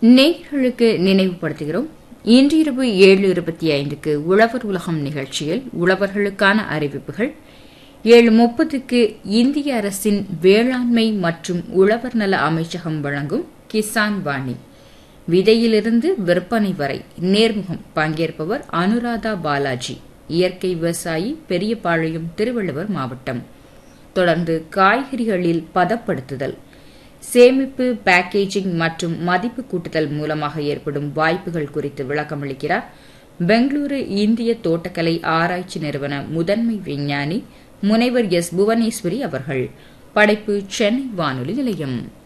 நேயர்களுக்கு நினைவுபடுத்துகிறோம் இன்று இரவு ஏழு இருபத்தி ஐந்துக்கு உழவர் உலகம் நிகழ்ச்சியில் உழவர்களுக்கான அறிவிப்புகள் ஏழு முப்பதுக்கு இந்திய அரசின் வேளாண்மை மற்றும் உழவர் நல அமைச்சகம் வழங்கும் கிசான் வாணி விதையிலிருந்து விற்பனை வரை நேர்முகம் பங்கேற்பவர் அனுராதா பாலாஜி இயற்கை விவசாயி பெரியபாளையம் திருவள்ளுவர் மாவட்டம் தொடர்ந்து காய்கறிகளில் பதப்படுத்துதல் சேமிப்பு பேக்கேஜிங் மற்றும் மதிப்பு கூட்டுதல் மூலமாக ஏற்படும் வாய்ப்புகள் குறித்து விளக்கமளிக்கிறார் பெங்களூரு இந்திய தோட்டக்கலை ஆராய்ச்சி நிறுவன முதன்மை விஞ்ஞானி முனைவர் எஸ் புவனேஸ்வரி அவர்கள் படைப்பு சென்னை வானொலி நிலையம்